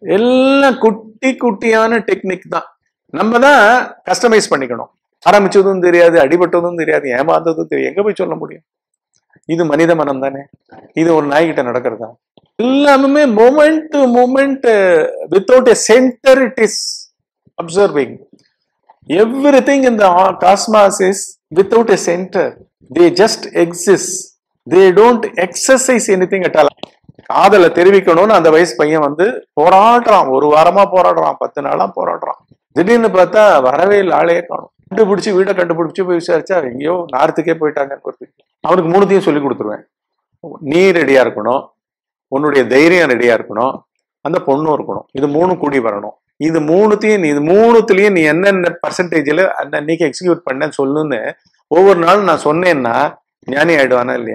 எல்லாம் குட்டி குட்டியான டெக்னிக் தான் நம்ம தான் கஸ்டமைஸ் பண்ணிக்கணும் ஆரம்பிச்சதும் தெரியாது அடிபட்டதும் தெரியாது ஏமாந்ததும் தெரியாது எங்க போய் சொல்ல முடியும் இது மனித மனம் தானே இது ஒரு நாய்கிட்ட நடக்கிறதா எல்லாமே moment to moment without a center it is observing everything in the cosmos is without a center they just exist they don't exercise anything at all காதலை தெரிவிக்கணும்னு அந்த வயசு பையன் வந்து போராடுறான் ஒரு வாரமா போராடுறான் பத்து நாளா போராடுறான் திடீர்னு பார்த்தா வரவே இல்லை ஆளையே காணும் கண்டுபிடிச்சு வீட்டை கண்டுபிடிச்சு போய் விசாரிச்சா எங்கேயோ நார்த்துக்கே போயிட்டாங்க அவனுக்கு மூணுத்தையும் சொல்லி கொடுத்துருவேன் நீ ரெடியா இருக்கணும் உன்னுடைய தைரியம் ரெடியா இருக்கணும் அந்த பொண்ணும் இருக்கணும் இது மூணு கூடி வரணும் இது மூணுத்தையும் நீ இது மூணுத்துலயும் நீ என்னென்ன பர்சன்டேஜ்ல அன்னைக்கு எக்ஸிக்யூட் பண்ண சொல்லுன்னு ஒவ்வொரு நாளும் நான் சொன்னேன்னா ஞானி ஆயிடுவானா இல்லையா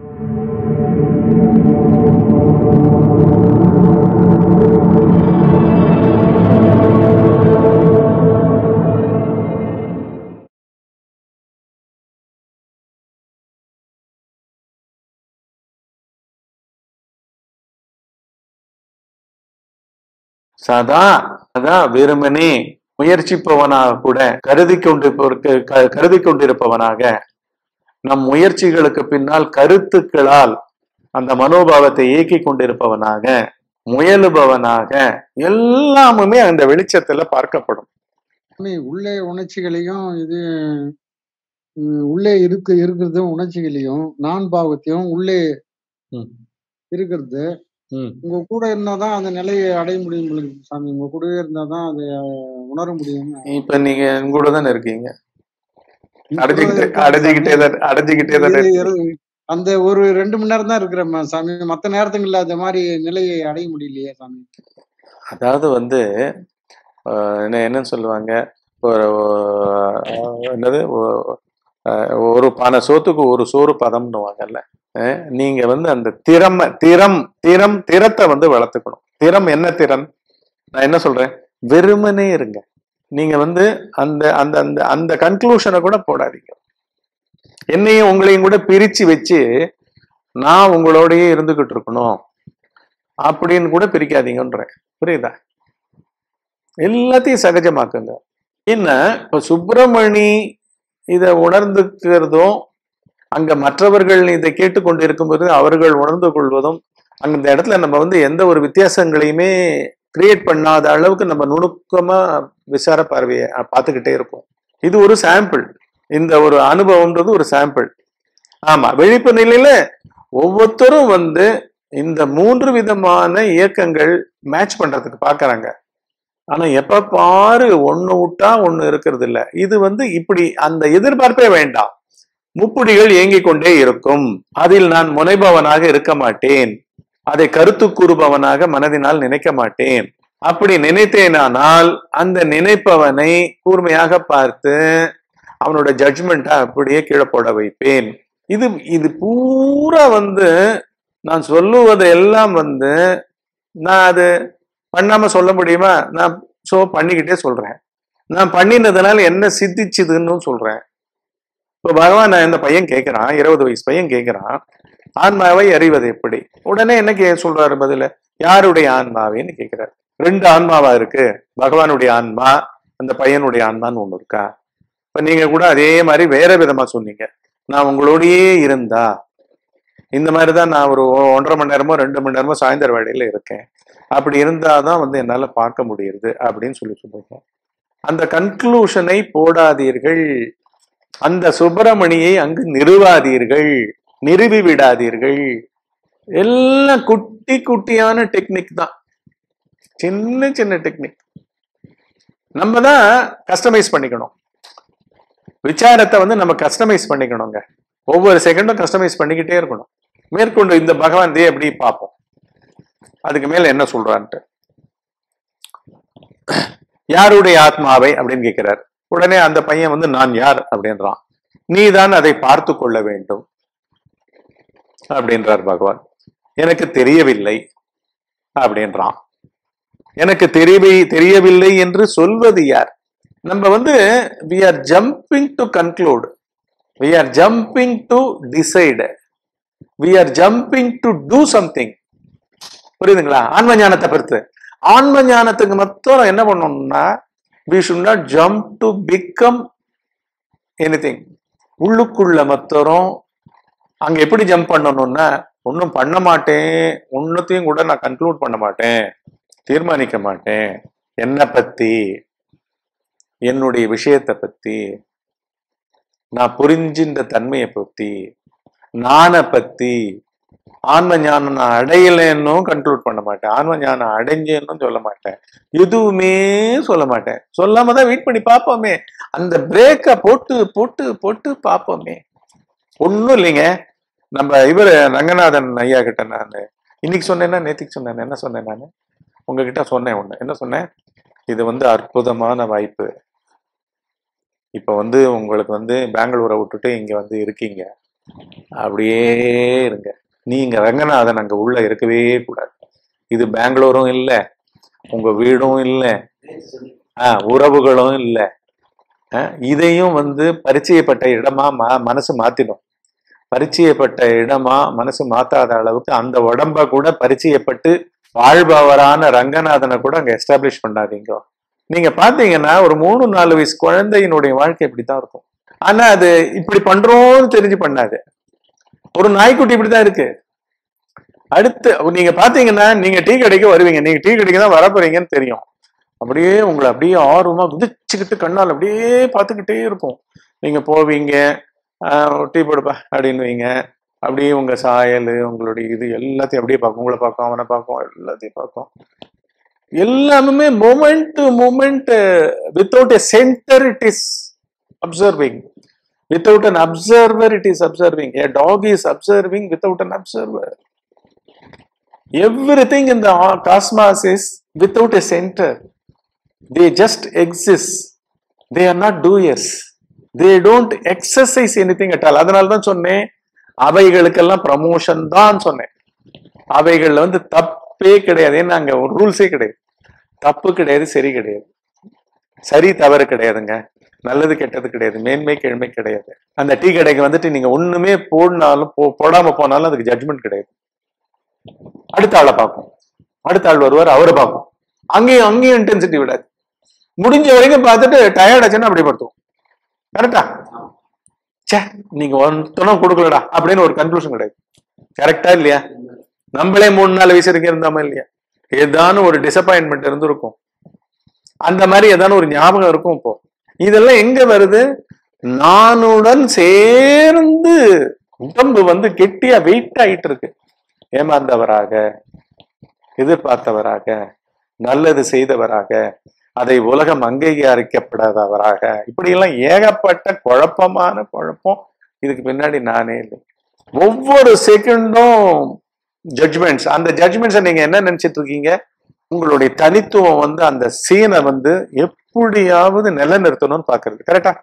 சதா அதான் வெறுமனே முயற்சிப்பவனாக கூட கருதி கொண்டிருப்பவருக்கு க- கருதி கொண்டிருப்பவனாக நம் முயற்சிகளுக்கு பின்னால் கருத்துக்களால் அந்த மனோபாவத்தை இயக்கி கொண்டிருப்பவனாக முயலுபவனாக எல்லாமுமே அந்த வெளிச்சத்துல பார்க்கப்படும் சாமி, உள்ளே உணர்ச்சிகளையும் இது ம், உள்ளே இருக்கு இருக்கிறதும் உணர்ச்சிகளையும் நான் பாவத்தையும் உள்ளே ம். இருக்கிறது ம். உங்க கூட இருந்தாதான் அந்த நிலையை அடைய முடியும் உங்களுக்கு சாமி உங்க கூடவே இருந்தாதான் அதை அஹ், உணர முடியும் இப்ப நீங்க என் கூட தானே இருக்கீங்க உங்க கூட அடைஞ்சுக்கிட்டே இருக்கேன் அடைஞ்சுக்கிட்டே சாமி. தான் அடைஞ்சுக்கிட்டே தானே இது இருக்கீங்க இரு- அந்த ஒரு ரெண்டு மணி நேரம் தான் இருக்கிறேன் ம- சாமி மத்த நேரத்துங்கள்ல அந்த மாதிரி நிலையை அடைய முடியலையே சாமி அதாவது வந்து ஆஹ் என்ன என்னன்னு சொல்லுவாங்க ஒரு ஆஹ் என்னது ஒ- ஆஹ் ஒரு பானை சோத்துக்கு ஒரு சோறு பதம்னுவாங்கல்ல அஹ் நீங்க வந்து அந்த திறமை திறம் திறம் திறத்தை வந்து வளர்த்துக்கணும் திறம் என்ன திறன் நான் என்ன சொல்றேன் வெறுமனே இருங்க நீங்க வந்து அந்த அந்த அந்த அந்த கன்க்ளூஷனை கூட போடாதீங்க என்னையும் உங்களையும் கூட பிரிச்சு வச்சு நான் உங்களோடயே இருந்துகிட்டு இருக்கணும் அப்படின்னு கூட பிரிக்காதீங்கன்றேன் புரியுதா எல்லாத்தையும் சகஜமாக்குங்க என்ன இப்ப சுப்பிரமணி இதை உணர்ந்துக்கிறதும் அங்க மற்றவர்கள் இதை கேட்டுக்கொண்டு இருக்கும்போது அவர்கள் உணர்ந்து கொள்வதும் அங்க இந்த இடத்துல நம்ம வந்து எந்த ஒரு வித்தியாசங்களையுமே கிரியேட் பண்ணாத அளவுக்கு நம்ம நுணுக்கமா விசார பார்வையை அஹ், பார்த்துக்கிட்டே இருப்போம் இது ஒரு சாம்பிள் இந்த ஒரு அனுபவம்ன்றது ஒரு சாம்பிள் ஆமா விழிப்பு நிலையில ஒவ்வொருத்தரும் வந்து இந்த மூன்று விதமான இயக்கங்கள் மேட்ச் பண்றதுக்கு பாக்குறாங்க ஆனா எப்ப பாரு ஒண்ணு விட்டா ஒண்ணு இருக்கிறது இல்ல இது வந்து இப்படி அந்த எதிர்பார்ப்பே வேண்டாம் முப்புடிகள் இயங்கிக் கொண்டே இருக்கும் அதில் நான் முனைபவனாக இருக்க மாட்டேன் அதை கருத்து கூறுபவனாக மனதினால் நினைக்க மாட்டேன் அப்படி நினைத்தேனானால் அந்த நினைப்பவனை கூர்மையாக பார்த்து அவனோட ஜட்ஜ்மெண்ட்டை அப்படியே கீழே போட வைப்பேன் இது இது பூரா வந்து நான் சொல்லுவது எல்லாம் வந்து நான் அது பண்ணாம சொல்ல முடியுமா நான் சோ பண்ணிக்கிட்டே சொல்றேன் நான் பண்ணினதுனால என்ன சித்திச்சுதுன்னு சொல்றேன் இப்போ பகவான் நான் இந்த பையன் கேட்கிறான் இருபது வயசு பையன் கேட்கிறான் ஆன்மாவை அறிவது எப்படி உடனே என்ன கே சொல்றாரு பதில யாருடைய ஆன்மாவேன்னு கேட்கிறாரு ரெண்டு ஆன்மாவா இருக்கு பகவானுடைய ஆன்மா அந்த பையனுடைய ஆன்மான்னு ஒண்ணு இருக்கா இப்ப நீங்க கூட அதே மாதிரி வேற விதமா சொன்னீங்க நான் உங்களோடயே இருந்தா இந்த மாதிரி தான் நான் ஒரு ஒ- ஒன்றரை மணி நேரமோ ரெண்டு மணி நேரமோ சாயந்தர வேலையில இருக்கேன் அப்படி இருந்தாதான் வந்து என்னால பார்க்க முடியுது அப்படின்னு சொல்லி சொல்லுங்க அந்த கன்க்ளூஷனை போடாதீர்கள் அந்த சுப்பிரமணியை அங்கு நிறுவாதீர்கள் நிறுவி விடாதீர்கள் எல்லாம் குட்டி குட்டியான டெக்னிக் தான் சின்ன சின்ன டெக்னிக் நம்ம தான் கஸ்டமைஸ் பண்ணிக்கணும் விசாரத்தை வந்து நம்ம கஸ்டமைஸ் பண்ணிக்கணுங்க ஒவ்வொரு செகண்டும் கஸ்டமைஸ் பண்ணிக்கிட்டே இருக்கணும் மேற்கொண்டு இந்த பகவான் தே எப்படி பார்ப்போம் அதுக்கு மேல என்ன சொல்றான்ட்டு யாருடைய ஆத்மாவை அப்படின்னு கேட்கிறார் உடனே அந்த பையன் வந்து நான் யார் அப்படின்றான் நீதான் அதை பார்த்து கொள்ள வேண்டும் அப்படின்றார் பகவான் எனக்கு தெரியவில்லை அப்படின்றான் எனக்கு தெரியவை தெரியவில்லை என்று சொல்வது யார் நம்ம வந்து we are jumping to conclude we are jumping to decide we are jumping to do something புரியுதுங்களா ஆன்ம ஞானத்தை பொறுத்து ஆன்ம ஞானத்துக்கு மட்டும் என்ன பண்ணணும்னா we should not jump to become anything உள்ளுக்குள்ள மத்தரும் அங்க எப்படி ஜம்ப் பண்ணணும்னா ஒன்றும் பண்ண மாட்டேன் ஒன்னத்தையும் கூட நான் கன்க்ளூட் பண்ண மாட்டேன் தீர்மானிக்க மாட்டேன் என்னை பத்தி என்னுடைய விஷயத்தை பத்தி நான் புரிஞ்சின்ற தன்மையை பத்தி நானை பத்தி ஆன்ம ஞானம் நான் அடையலைன்னும் கன்க்ளூட் பண்ண மாட்டேன் ஆன்ம ஞானம் அடைஞ்சேன்னு சொல்ல மாட்டேன் எதுவுமே சொல்ல மாட்டேன் சொல்லாம தான் வெயிட் பண்ணி பார்ப்போமே அந்த பிரேக்கை போட்டு போட்டு போட்டு பார்ப்போமே ஒன்றும் இல்லைங்க நம்ம இவர் ரங்கநாதன் ஐயா கிட்ட நான் இன்னைக்கு சொன்னேன்னா நேத்திக்கு சொன்னேன் என்ன சொன்னேன் நான் உங்ககிட்ட சொன்னேன் ஒண்ணு என்ன சொன்னேன் இது வந்து அற்புதமான வாய்ப்பு இப்போ வந்து உங்களுக்கு வந்து பெங்களூரை விட்டுட்டு இங்க வந்து இருக்கீங்க அப்படியே இருங்க நீங்க ரங்கநாதன் அங்க உள்ள இருக்கவே கூடாது இது பெங்களூரும் இல்லை உங்க வீடும் இல்லை ஆஹ் உறவுகளும் இல்லை அஹ் இதையும் வந்து பரிச்சயப்பட்ட இடமா ம- மனசு மாத்திடும் பரிச்சயப்பட்ட இடமா மனசு மாத்தாத அளவுக்கு அந்த உடம்ப கூட பரிச்சயப்பட்டு வாழ்பவரான ரங்கநாதனை கூட அங்க எஸ்டாப்ளிஷ் பண்ணாதீங்க நீங்க பாத்தீங்கன்னா ஒரு மூணு நாலு வயசு குழந்தையினுடைய வாழ்க்கை இப்படித்தான் இருக்கும் ஆனா அது இப்படி பண்றோம்னு தெரிஞ்சு பண்ணாது ஒரு நாய்க்குட்டி இப்படிதான் இருக்கு அடுத்து நீங்க பாத்தீங்கன்னா நீங்க டீ கடைக்கு வருவீங்க நீங்க டீ கடைக்கு தான் வரப்போறீங்கன்னு தெரியும் அப்படியே உங்களை அப்படியே ஆர்வமா குதிச்சுக்கிட்டு கண்ணால் அப்படியே பார்த்துக்கிட்டே இருக்கும் நீங்க போவீங்க ஆஹ் டீ போடுப்பா அப்படின்னுவீங்க அப்படியே உங்க சாயல் உங்களுடைய இது எல்லாத்தையும் அப்படியே பார்க்கும் உங்களை பார்க்கும் அவனை பார்க்கும் எல்லாத்தையும் பார்க்கும் எல்லாமே moment to moment without a center it is observing without an observer it is observing a dog is observing without an observer everything in the cosmos is without a center they just exist they are not doers they don't exercise anything at all அதனால தான் சொன்னேன் அவைகளுக்கெல்லாம் promotion தான் சொன்னேன் அவைகள்ல வந்து தப்பே கிடையாது ஏன்னா அங்க ஒரு ரூல்ஸே கிடையாது தப்பு கிடையாது சரி கிடையாது சரி தவறு கிடையாதுங்க நல்லது கெட்டது கிடையாது மேன்மை கீழ்மை கிடையாது அந்த டீ கடைக்கு வந்துட்டு நீங்க ஒண்ணுமே போடினாலும் போ- போடாம போனாலும் அதுக்கு ஜட்மெண்ட் கிடையாது அடுத்த ஆளை பார்க்கும் அடுத்த ஆள் வருவார் அவரை பார்க்கும் அங்கேயும் அங்கேயும் இன்டென்சிட்டி விடாது முடிஞ்ச வரைக்கும் பார்த்துட்டு டயர்ட் ஆச்சுன்னா அப்படி படுத்துவோம் கரெக்டா ச்சே நீங்க ஒருத்தனும் கொடுக்கலடா அப்படின்னு ஒரு கன்க்ளூஷன் கிடையாது கரெக்டா இல்லையா நம்மளே மூணு நாலு வயசு வரைக்கும் இருந்தாம இல்லையா ஏதானும் ஒரு டிசப்பாயின்மெண்ட் இருந்திருக்கும் அந்த மாதிரி ஏதானும் ஒரு ஞாபகம் இருக்கும் இப்போ இதெல்லாம் எங்க வருது நானுடன் சேர்ந்து உடம்பு வந்து கெட்டியா வெயிட் ஆயிட்டு இருக்கு ஏமாந்தவராக எதிர்பார்த்தவராக நல்லது செய்தவராக அதை உலகம் அங்கீகரிக்கப்படாதவராக இப்படியெல்லாம் ஏகப்பட்ட குழப்பமான குழப்பம் இதுக்கு பின்னாடி நானே இல்லை ஒவ்வொரு செகண்டும் ஜட்ஜ்மெண்ட்ஸ் அந்த ஜட்ஜ்மெண்ட்ஸை நீங்க என்ன நினைச்சிட்டு இருக்கீங்க உங்களுடைய தனித்துவம் வந்து அந்த சீனை வந்து எப்படியாவது நிலைநிறுத்தணும்னு பாக்குறது கரெக்டா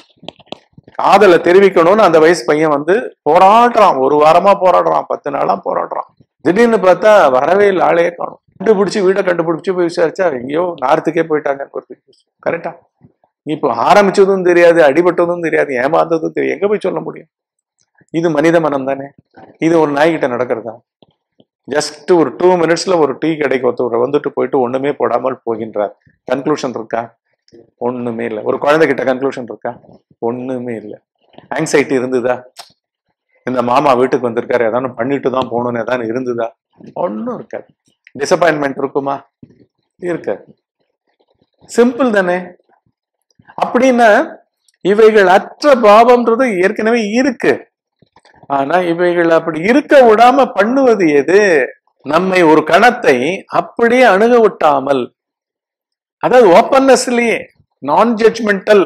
காதலை தெரிவிக்கணும்னு அந்த வயசு பையன் வந்து போராடுறான் ஒரு வாரமா போராடுறான் பத்து நாளா போராடுறான் திடீர்னு பார்த்தா வரவே இல்லை ஆளையே காணும் கண்டுபிடிச்சு வீட்டை கண்டுபிடிச்சு போய் விசாரிச்சா எங்கேயோ நார்த்துக்கே போயிட்டாங்க கரெக்டா இப்போ ஆரம்பிச்சதும் தெரியாது அடிபட்டதும் தெரியாது ஏமாந்ததும் தெரியாது எங்க போய் சொல்ல முடியும் இது மனித மனம் தானே இது ஒரு நாய்கிட்ட நடக்கிறதா ஜஸ்ட் ஒரு டூ மினிட்ஸ்ல ஒரு டீ கடைக்கு ஒருத்தர் வந்துட்டு போயிட்டு ஒண்ணுமே போடாமல் போகின்றார் கன்க்ளூஷன் இருக்கா ஒண்ணுமே இல்லை ஒரு குழந்தைகிட்ட கன்க்ளூஷன் இருக்கா ஒண்ணுமே இல்லை ஆங்ஸைட்டி இருந்ததா இந்த மாமா வீட்டுக்கு வந்திருக்காரு ஏதாவது பண்ணிட்டு தான் போகணும்னு ஏதாவது இருந்ததா ஒன்றும் இருக்காது டிசப்பாயின்மெண்ட் இருக்குமா இருக்காது சிம்பிள் தானே அப்படின்னா இவைகள் அற்ற பாவம்ன்றது ஏற்கனவே இருக்கு ஆனா இவைகள் அப்படி இருக்க விடாம பண்ணுவது எது நம்மை ஒரு கணத்தை அப்படியே அணுக விட்டாமல் அதாவது ஓப்பன்னஸ்லயே நான் ஜட்மெண்டல்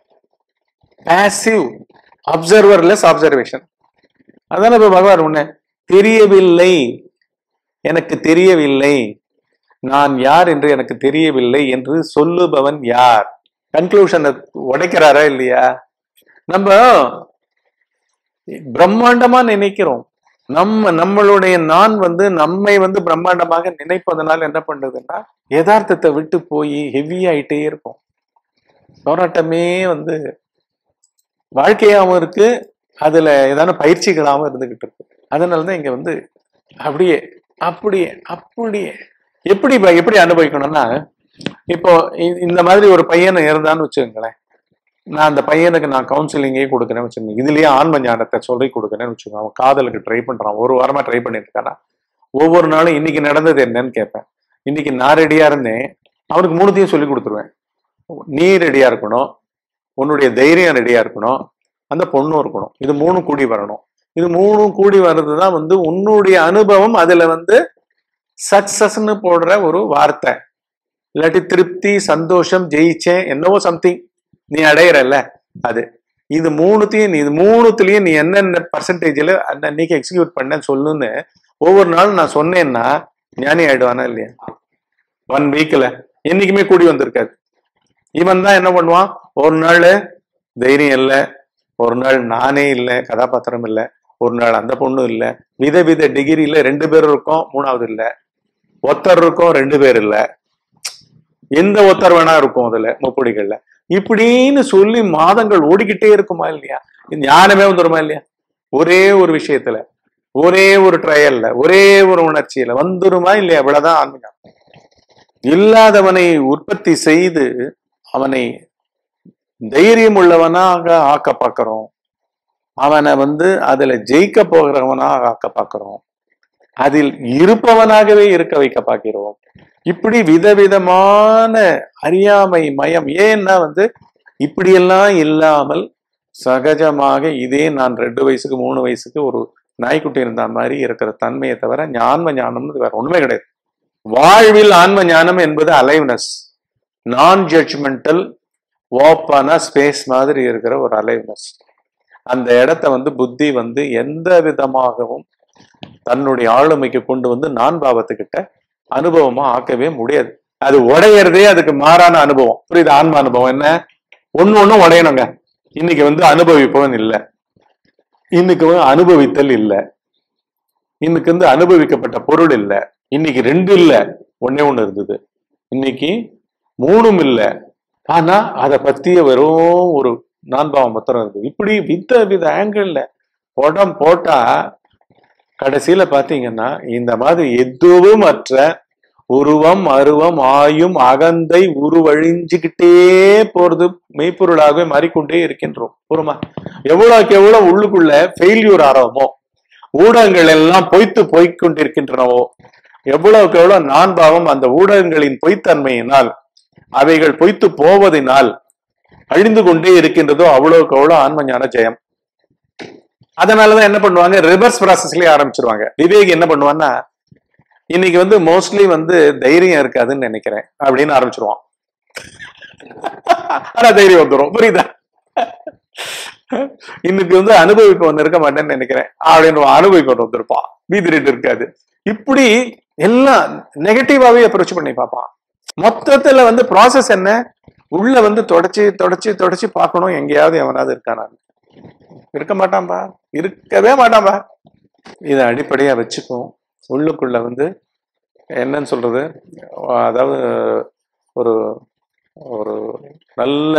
பாசிவ் அப்சர்வர்லெஸ் அப்சர்வேஷன் அதான இப்ப பகவான் உன்ன தெரியவில்லை எனக்கு தெரியவில்லை நான் யார் என்று எனக்கு தெரியவில்லை என்று சொல்லுபவன் யார் கன்க்ளூஷனை உடைக்கிறாரா இல்லையா நம்ம பிரம்மாண்டமா நினைக்கிறோம் நம்ம நம்மளுடைய நான் வந்து நம்மை வந்து பிரம்மாண்டமாக நினைப்பதனால என்ன பண்ணுதுன்னா யதார்த்தத்தை விட்டு போய் ஹெவி ஆயிட்டே இருக்கும் போராட்டமே வந்து வாழ்க்கையாவும் இருக்கு அதுல ஏதான பயிற்சிகளாகவும் இருந்துகிட்டு இருக்கு அதனாலதான் இங்க வந்து அப்படியே அப்படியே அப்படியே எப்படி இப்ப எப்படி அனுபவிக்கணும்னா இப்போ இ- இந்த மாதிரி ஒரு பையன் இருந்தான்னு வச்சுக்கோங்களேன் நான் அந்த பையனுக்கு நான் கவுன்சிலிங்கே கொடுக்குறேன்னு வச்சுக்கோங்க இதுலயே ஆன்ம ஞானத்தை சொல்லி கொடுக்குறேன்னு வச்சுக்கோங்க அவன் காதலுக்கு ட்ரை பண்றான் ஒரு வாரமா ட்ரை பண்ணிட்டு இருக்கானா ஒவ்வொரு நாளும் இன்னைக்கு நடந்தது என்னன்னு கேட்பேன் இன்னைக்கு நான் ரெடியா இருந்தேன் அவனுக்கு மூணுத்தையும் சொல்லி கொடுத்துருவேன் நீ ரெடியா இருக்கணும் உன்னுடைய தைரியம் ரெடியா இருக்கணும் அந்த பொண்ணும் இருக்கணும் இது மூணும் கூடி வரணும் இது மூணும் கூடி வர்றது தான் வந்து உன்னுடைய அனுபவம் அதுல வந்து சக்சஸ்ன்னு போடுற ஒரு வார்த்தை இல்லாட்டி திருப்தி சந்தோஷம் ஜெயிச்சேன் என்னவோ சம்திங் நீ அடையிறல்ல அது இது மூணுத்தையும் நீ இது மூணுத்துலயும் நீ என்னென்ன பர்சன்டேஜ்ல அன்னைக்கு எக்ஸிக்யூட் பண்ண சொல்லுன்னு ஒவ்வொரு நாளும் நான் சொன்னேன்னா ஞானி ஆயிடுவானா இல்லையா ஒன் வீக்ல என்னைக்குமே கூடி வந்திருக்காது இவன் தான் என்ன பண்ணுவான் ஒரு நாள் தைரியம் இல்லை ஒரு நாள் நானே இல்லை கதாபாத்திரம் இல்லை ஒரு நாள் அந்த பொண்ணு இல்லை விதவித டிகிரியில ரெண்டு பேர் இருக்கோம் மூணாவது இல்லை ஒருத்தர் இருக்கும் ரெண்டு பேர் இல்ல எந்த ஒருத்தர் வேணா இருக்கும் அதுல முப்படிகள்ல இப்படின்னு சொல்லி மாதங்கள் ஓடிக்கிட்டே இருக்குமா இல்லையா இந்த ஞானமே வந்துருமா இல்லையா ஒரே ஒரு விஷயத்துல ஒரே ஒரு ட்ரையல்ல ஒரே ஒரு உணர்ச்சியில வந்துருமா இல்லையா இவ்வளவுதான் ஆன்மீகம் இல்லாதவனை உற்பத்தி செய்து அவனை தைரியம் உள்ளவனாக ஆக்க பார்க்கிறோம் அவனை வந்து அதுல ஜெயிக்க போகிறவனாக ஆக்க பார்க்கிறோம் அதில் இருப்பவனாகவே இருக்க வைக்க பார்க்கிறோம் இப்படி விதவிதமான அறியாமை மயம் ஏன்னா வந்து இப்படியெல்லாம் இல்லாமல் சகஜமாக இதே நான் ரெண்டு வயசுக்கு மூணு வயசுக்கு ஒரு நாய்க்குட்டி இருந்த மாதிரி இருக்கிற தன்மையை தவிர ஞான்ம ஞானம்னு வேற ஒண்ணுமே கிடையாது வாழ்வில் ஆன்ம ஞானம் என்பது அலைவ்னஸ் நான் ஜட்ஜ்மெண்டல் ஓப்பான ஸ்பேஸ் மாதிரி இருக்கிற ஒரு அலைவ்னஸ் அந்த இடத்த வந்து புத்தி வந்து எந்த விதமாகவும் தன்னுடைய ஆளுமைக்கு கொண்டு வந்து நான் பாவத்துக்கிட்ட அனுபவமா ஆக்கவே முடியாது அது உடையறதே அதுக்கு மாறான அனுபவம் புரியுது ஆன்ம அனுபவம் என்ன ஒண்ணு ஒண்ணும் உடையணுங்க இன்னைக்கு வந்து அனுபவிப்பவன் இல்லை இன்னைக்கு வந்து அனுபவித்தல் இல்லை இன்னைக்கு வந்து அனுபவிக்கப்பட்ட பொருள் இல்லை இன்னைக்கு ரெண்டு இல்ல ஒண்ணே ஒண்ணு இருந்தது இன்னைக்கு மூணும் இல்ல ஆனா அதை பத்திய வெறும் ஒரு நான்பாவம் மாத்திரம் இருந்தது இப்படி வித வித ஆங்கிள் படம் போட்டா கடைசியில பாத்தீங்கன்னா இந்த மாதிரி எதுவும் அற்ற உருவம் அருவம் ஆயும் அகந்தை உருவழிஞ்சுக்கிட்டே போறது மெய்ப்பொருளாகவே மாறிக்கொண்டே இருக்கின்றோம் பொறுமா எவ்வளவுக்கு எவ்வளவு உள்ளுக்குள்ள ஃபெயில்யூர் ஆறோமோ ஊடகங்கள் எல்லாம் பொய்த்து போய்க்கொண்டிருக்கின்றனவோ எவ்வளவுக்கு எவ்வளவு நான் பாவம் அந்த ஊடகங்களின் பொய்த்தன்மையினால் அவைகள் பொய்த்து போவதினால் அழிந்து கொண்டே இருக்கின்றதோ அவ்வளவுக்கு அவ்வளவு ஆன்ம ஞான ஜெயம் அதனாலதான் என்ன பண்ணுவாங்க ரிவர்ஸ் ப்ராசஸ்லயே ஆரம்பிச்சிருவாங்க விவேக் என்ன பண்ணுவான்னா இன்னைக்கு வந்து மோஸ்ட்லி வந்து தைரியம் இருக்காதுன்னு நினைக்கிறேன் அப்படின்னு ஆரம்பிச்சிருவான் ஆனா தைரியம் வந்துடும் புரியுதா இன்னைக்கு வந்து அனுபவிப்பவன் இருக்க மாட்டேன்னு நினைக்கிறேன் அப்படின்னு அனுபவிப்பவன் வந்திருப்பான் மீதி ரெண்டு இருக்காது இப்படி எல்லாம் நெகட்டிவாவே அப்ரோச் பண்ணி பார்ப்பான் மொத்தத்துல வந்து ப்ராசஸ் என்ன உள்ள வந்து தொடச்சி தொடச்சி தொடச்சி பார்க்கணும் எங்கேயாவது எவனாவது இருக்கானா இருக்க மாட்டான்பா இருக்கவே மாட்டான்பா இதை அடிப்படையா வச்சுக்கும் உள்ளுக்குள்ள வந்து என்னன்னு சொல்றது அதாவது ஒரு ஒரு நல்ல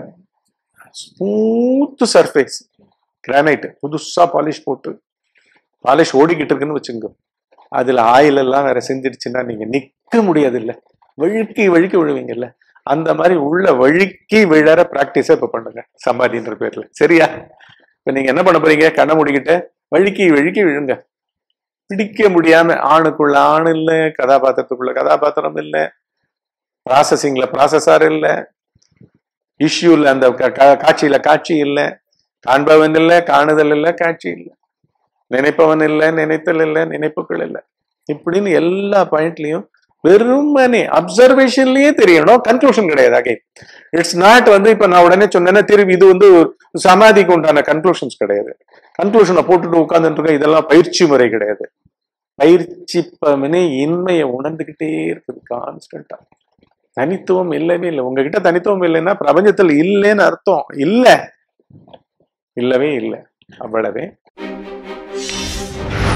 ஸ்மூத் சர்ஃபேஸ் கிரானைட் புதுசா பாலிஷ் போட்டு பாலிஷ் ஓடிக்கிட்டு இருக்குன்னு வச்சுங்க அதுல ஆயில் எல்லாம் வேற செஞ்சிடுச்சுன்னா நீங்க நிக்க முடியாது இல்ல வழுக்கி வழுக்கி விழுவீங்கல்ல அந்த மாதிரி உள்ள வழுக்கி விழற பிராக்டிஸை இப்ப பண்ணுங்க சமாதின்ற பேர்ல சரியா இப்ப நீங்க என்ன பண்ண போறீங்க கண்ணை மூடிக்கிட்டு வழுக்கி வழுக்கி விழுங்க பிடிக்க முடியாம ஆணுக்குள்ள ஆண் இல்ல கதாபாத்திரத்துக்குள்ள கதாபாத்திரம் இல்ல ப்ராசஸிங்ல ப்ராசஸார் இல்ல இஷ்யூல அந்த கா- கா- காட்சியில காட்சி இல்ல காண்பவன் இல்ல காணுதல் இல்ல காட்சி இல்ல நினைப்பவன் இல்ல நினைத்தல் இல்ல நினைப்புகள் இல்ல இப்படின்னு எல்லா பாயிண்ட்லயும் வெறுமனே அப்சர்வேஷன்லயே தெரியணும் கன்க்ளூஷன் கிடையாது அகை இட்ஸ் நாட் வந்து இப்ப நான் உடனே சொன்னேன்னா திரும்பி இது வந்து ஒரு சமாதிக்கு உண்டான கன்க்ளூஷன்ஸ் கிடையாது கன்க்ளூஷனை போட்டுட்டு உட்கார்ந்துட்டு இருக்க இதெல்லாம் பயிற்சி முறை கிடையாது பயிற்சிப்பவனே இன்மையை உணர்ந்துகிட்டே இருக்குது கான்ஸ்டன்டா தனித்துவம் இல்லவே இல்லை உங்ககிட்ட தனித்துவம் இல்லைன்னா பிரபஞ்சத்தில் இல்லைன்னு அர்த்தம் இல்ல இல்லவே இல்லை அவ்வளவே